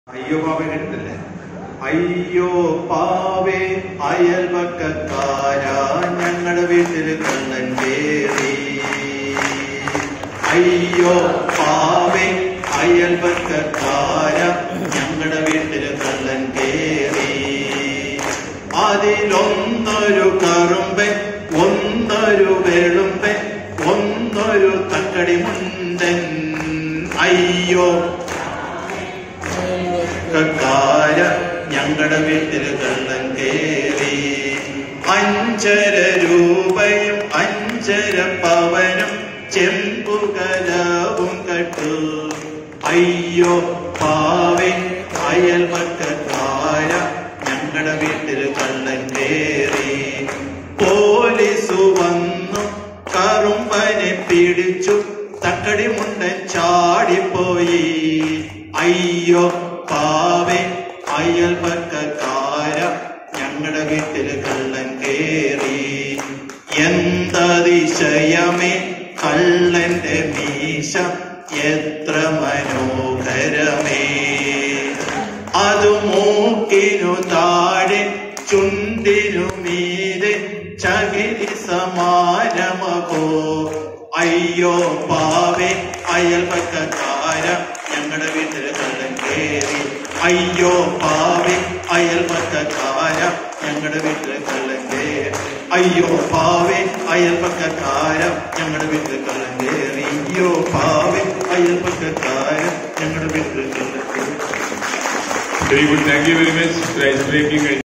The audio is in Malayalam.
അയ്യോ പാവേ കേട്ടിട്ടില്ലേ അയ്യോ പാവേ അയൽവക്കക്കാരാ ഞങ്ങളുടെ വീട്ടിൽ കള്ളൻ കേറി അയ്യോ പാവേ അയൽവക്കക്കാരാ ഞങ്ങളുടെ വീട്ടിൽ കള്ളൻ കേറി അതിലൊന്നൊരു കറുമ്പെ ഒന്നൊരു വെളുമ്പെ ഒന്നൊരു തക്കടി മുണ്ടൻ അയ്യോ കാര ഞങ്ങളുടെ വീട്ടിൽ കള്ളൻ കേറി അഞ്ചര രൂപയും അഞ്ചര പവനും ചെമ്പുകലവും കട്ടു അയ്യോ പാവേ അയൽവക്കാര ഞങ്ങളുടെ വീട്ടിൽ കള്ളൻ കേറി പോലീസു വന്നു കറുമ്പനെ പിടിച്ചു തക്കടി മുണ്ടൻ ചാടിപ്പോയി അയ്യോ പാവേ അയൽപക്കാര ഞങ്ങളുടെ വീട്ടിൽ കള്ളൻ കേറി എന്തതിശയമേ കള്ളന്റെ മീശ എത്ര മനോഹരമേ അത് മൂക്കിനു താഴെ ചുണ്ടിനു മീതെ ചകിരി സമാരമകോ അയ്യോ പാവേ അയൽപക്കാര ഞങ്ങളുടെ വീട്ടിൽ കള്ളൻ കേറി അയ്യോ പാവേ അയൽപക്കാര ഞങ്ങളുടെ വീട്ടിൽ കള്ളൻ കേറി അയ്യോ പാവേ അയൽപക്കാര ഞങ്ങളുടെ വീട്ടിൽ കള്ളൻ കേറി അയ്യോ പാവേ അയൽപക്കാര ഞങ്ങളുടെ വീട്ടിൽ കള്ളൻ കേറി very good thank you very much ice breaking